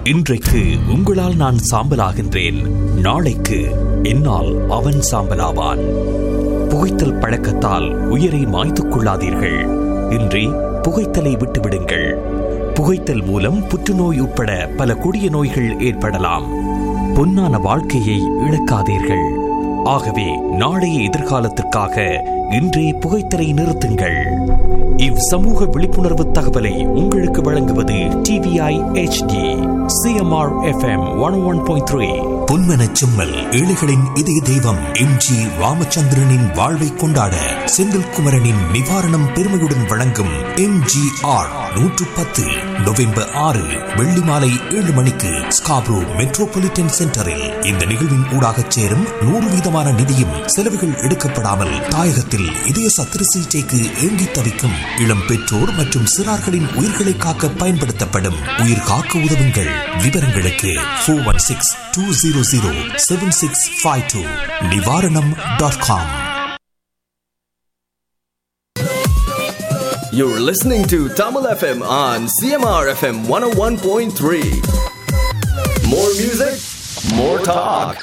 இன்றைக்கு உங்களால் நான் சாம்பலாகின்றேன் நாளைக்கு என்னால் அவன் சாம்பலாவான் புகைத்தல் பழக்கத்தால் உயிரை மாய்த்துக் கொள்ளாதீர்கள் இன்றி புகைத்தலை விட்டுவிடுங்கள் புகைத்தல் மூலம் புற்றுநோய் உட்பட பல கொடிய நோய்கள் ஏற்படலாம் பொன்னான வாழ்க்கையை இழக்காதீர்கள் ஆகவே நாளைய எதிர்காலத்திற்காக இன்றே புகைத்தலை நிறுத்துங்கள் இவ் சமூக விழிப்புணர்வு தகவலை உங்களுக்கு வழங்குவது TVI HD CMR FM one one point three பொன்மனச் செம்மல் ஏழைகளின் இதய தெய்வம் எம் ஜி ராமச்சந்திரனின் வாழ்வை கொண்டாட செந்தில்குமரனின் நிவாரணம் பெருமையுடன் வழங்கும் எம் ஜி ஆர் நூற்று பத்து நவம்பர் ஆறு வெள்ளி மாலை ஏழு மணிக்கு ஸ்காப்ரோ மெட்ரோபாலிட்டன் சென்டரில் இந்த நிகழ்வின் ஊடாகச் சேரும் நூறு வீதமான நிதியும் செலவுகள் எடுக்கப்படாமல் தாயகத்தில் இதய சத்திர சிகிச்சைக்கு ஏங்கி தவிக்கும் இளம் பெற்றோர் மற்றும் சிறார்களின் உயிர்களை காக்க பயன்படுத்தப்படும் உயிர் காக்க உதவுங்கள் விவரங்களுக்கு four one six two zero zero seven six five two Nivaranam dot com You're listening to Tamil FM on CMR FM 101.3. More music, more talk.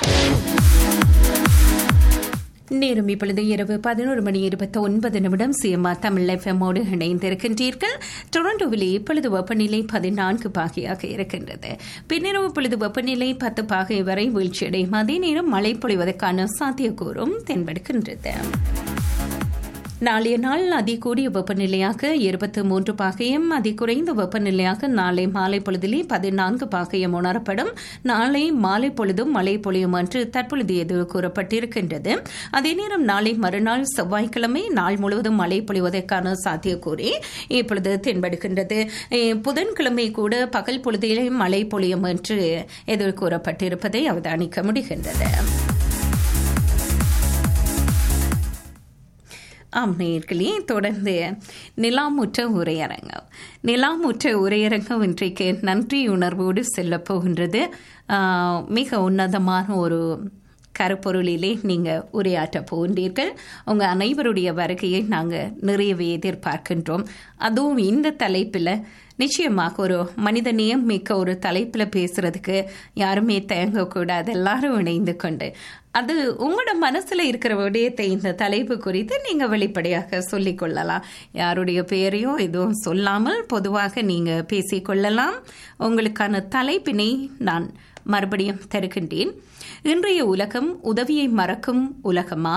நேரம் இப்பொழுது இரவு பதினோரு மணி இருபத்தி ஒன்பது நிமிடம் சிஎம்ஆ தமிழ் எஃப்எம்மோடு இணைந்திருக்கின்றீர்கள் டொரண்டோவில் இப்பொழுது வெப்பநிலை பதினான்கு பாகையாக இருக்கின்றது பின்னிரவு பொழுது வெப்பநிலை பத்து பாகை வரை வீழ்ச்சியடையும் அதே நேரம் மழை பொழிவதற்கான சாத்தியக்கூறும் தென்படுகின்றது நாளைய நாள் அதிகூடிய வெப்பநிலையாக இருபத்தி மூன்று பாகையும் அதிகுறைந்த வெப்பநிலையாக நாளை மாலை பொழுதிலே பதினான்கு பாகையும் உணரப்படும் நாளை மாலை பொழுதும் மழை பொழியும் என்று தற்பொழுது எது கூறப்பட்டிருக்கின்றது அதே நேரம் நாளை மறுநாள் செவ்வாய்க்கிழமை நாள் முழுவதும் மழை பொழிவதற்கான சாத்தியக்கூறி இப்பொழுது தென்படுகின்றது eh, புதன்கிழமை கூட பகல் பொழுதிலே மழை பொழியும் என்று எதிர் கூறப்பட்டிருப்பதை அவதானிக்க முடிகின்றது ஆம் நேர்களே தொடர்ந்து நிலாமுற்ற உரையரங்கம் நிலாமுற்ற உரையரங்கம் இன்றைக்கு நன்றி உணர்வோடு செல்லப் போகின்றது ஆஹ், மிக உன்னதமான ஒரு கருப்பொருளிலே நீங்கள் உரையாற்ற போகின்றீர்கள் உங்கள் அனைவருடைய வருகையை நாங்கள் நிறையவே எதிர்பார்க்கின்றோம் அதுவும் இந்த தலைப்பில் நிச்சயமாக ஒரு மனித நேயம் மிக்க ஒரு தலைப்பில் பேசுறதுக்கு யாருமே தயங்கக்கூடாது எல்லாரும் இணைந்து கொண்டு அது உங்களோட மனசுல இருக்கிற விடயத்தை இந்த தலைப்பு குறித்து நீங்க வெளிப்படையாக சொல்லிக் கொள்ளலாம் யாருடைய பெயரையும் எதுவும் சொல்லாமல் பொதுவாக நீங்க பேசிக்கொள்ளலாம் உங்களுக்கான தலைப்பினை நான் மறுபடியும் தருகின்றேன் இன்றைய உலகம் உதவியை மறக்கும் உலகமா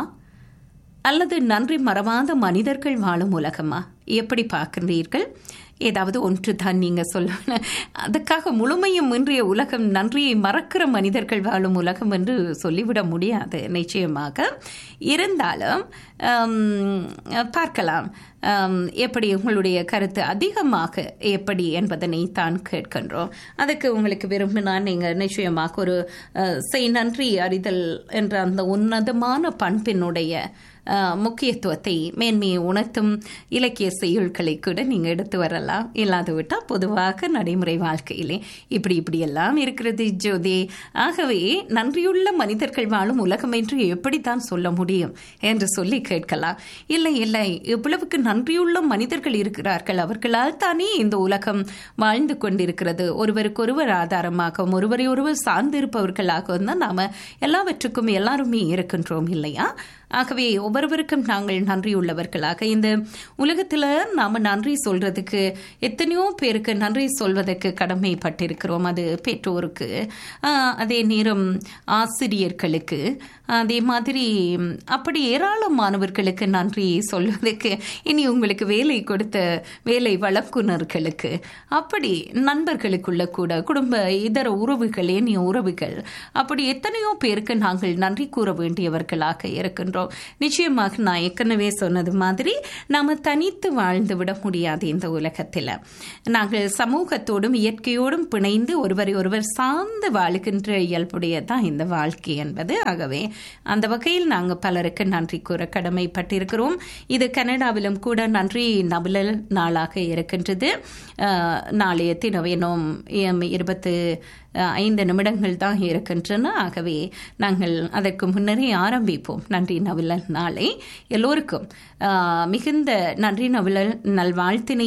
அல்லது நன்றி மறவாத மனிதர்கள் வாழும் உலகமா எப்படி பார்க்கிறீர்கள் ஏதாவது ஒன்று தான் நீங்க சொல்லணும் அதுக்காக முழுமையும் இன்றைய உலகம் நன்றியை மறக்கிற மனிதர்கள் வாழும் உலகம் என்று சொல்லிவிட முடியாது நிச்சயமாக இருந்தாலும் ஆம், பார்க்கலாம் ஆம், எப்படி உங்களுடைய கருத்து அதிகமாக எப்படி என்பதனை தான் கேட்கின்றோம் அதுக்கு உங்களுக்கு விரும்பினால் நீங்கள் நிச்சயமாக ஒரு அஹ், செய் நன்றி அறிதல் என்ற அந்த உன்னதமான பண்பினுடைய அஹ், முக்கியத்துவத்தை மேன்மையை உணர்த்தும் இலக்கிய செய்யுள்களை கூட நீங்கள் எடுத்து வரலாம் இல்லாது விட்டால் பொதுவாக நடைமுறை வாழ்க்கையிலே இப்படி இப்படி எல்லாம் இருக்கிறது ஜோதி ஆகவே நன்றியுள்ள மனிதர்கள் வாழும் உலகம் என்று எப்படித்தான் சொல்ல முடியும் என்று சொல்லி கேட்கலாம் இல்லை இல்லை எவ்வளவுக்கு நன்றியுள்ள மனிதர்கள் இருக்கிறார்கள் அவர்களால் தானே இந்த உலகம் வாழ்ந்து கொண்டிருக்கிறது ஒருவருக்கொருவர் ஆதாரமாகவும் ஒருவரை ஒருவர் சார்ந்திருப்பவர்களாகவும் தான் நாம எல்லாவற்றுக்கும் எல்லாருமே இருக்கின்றோம் இல்லையா ஆகவே ஒவ்வொருவருக்கும் நாங்கள் நன்றியுள்ளவர்களாக இந்த உலகத்தில் நாம் நன்றி சொல்றதுக்கு எத்தனையோ பேருக்கு நன்றி சொல்வதற்கு கடமைப்பட்டிருக்கிறோம் அது பெற்றோருக்கு ஆஹ், அதே நேரம் ஆசிரியர்களுக்கு அதே மாதிரி ம், அப்படி ஏராளமானவர்களுக்கு நன்றி சொல்வதற்கு இனி உங்களுக்கு வேலை கொடுத்த வேலை வழங்குனர்களுக்கு அப்படி நண்பர்களுக்குள்ள கூட குடும்ப இதர உறவுகள் ஏனைய உறவுகள் அப்படி எத்தனையோ பேருக்கு நாங்கள் நன்றி கூற வேண்டியவர்களாக இருக்கின்றோம் நிச்சயமாக நான் ஏற்கனவே சொன்னது மாதிரி நாம தனித்து வாழ்ந்து விட முடியாது இந்த உலகத்தில் நாங்கள் சமூகத்தோடும் இயற்கையோடும் பிணைந்து ஒருவரை ஒருவர் சார்ந்து வாழுகின்ற இயல்புடையதான் இந்த வாழ்க்கை என்பது ஆகவே அந்த வகையில் நாங்கள் பலருக்கு நன்றி கூற கடமைப்பட்டிருக்கிறோம் இது கனடாவிலும் கூட நன்றி நபுலல் நாளாக இருக்கின்றது அஹ், நாளைய தினவேனும் இருபத்து ஐந்து நிமிடங்கள் தான் இருக்கின்றன ஆகவே நாங்கள் அதற்கு முன்னரே ஆரம்பிப்போம் நன்றி நவிழல் நாளை எல்லோருக்கும் ஆஹ், மிகுந்த நன்றி நவிழல் நல்வாழ்த்தினை தெரிவித்துக்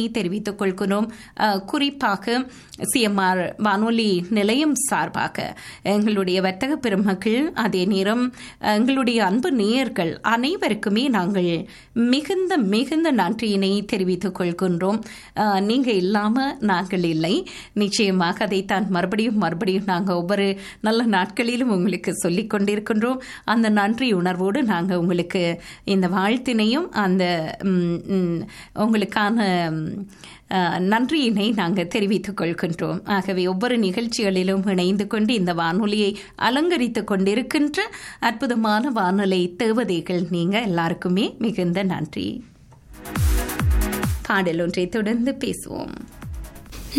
தெரிவித்துக் கொள்கிறோம் அஹ், குறிப்பாக சிஎம்ஆர் வானொலி நிலையம் சார்பாக எங்களுடைய வர்த்தக பெருமக்கள் அதே நேரம் எங்களுடைய அன்பு நேயர்கள் அனைவருக்குமே நாங்கள் மிகுந்த மிகுந்த நன்றியினை தெரிவித்துக் கொள்கின்றோம் அஹ், நீங்க இல்லாம நாங்கள் இல்லை நிச்சயமாக அதைத்தான் மறுபடியும் மறுபடியும் நாங்கள் ஒவ்வொரு நல்ல நாட்களிலும் உங்களுக்கு சொல்லிக் கொண்டிருக்கின்றோம் அந்த நன்றி உணர்வோடு நாங்கள் உங்களுக்கு இந்த வாழ்த்தினையும் அந்த ம், ம், உங்களுக்கான ம், அஹ், நன்றியினை நாங்கள் தெரிவித்துக் கொள்கின்றோம் ஆகவே ஒவ்வொரு நிகழ்ச்சிகளிலும் இணைந்து கொண்டு இந்த வானொலியை அலங்கரித்துக் கொண்டிருக்கின்ற அற்புதமான வானொலி தேவதைகள் நீங்க எல்லாருக்குமே மிகுந்த நன்றி பாடல் ஒன்றை தொடர்ந்து பேசுவோம்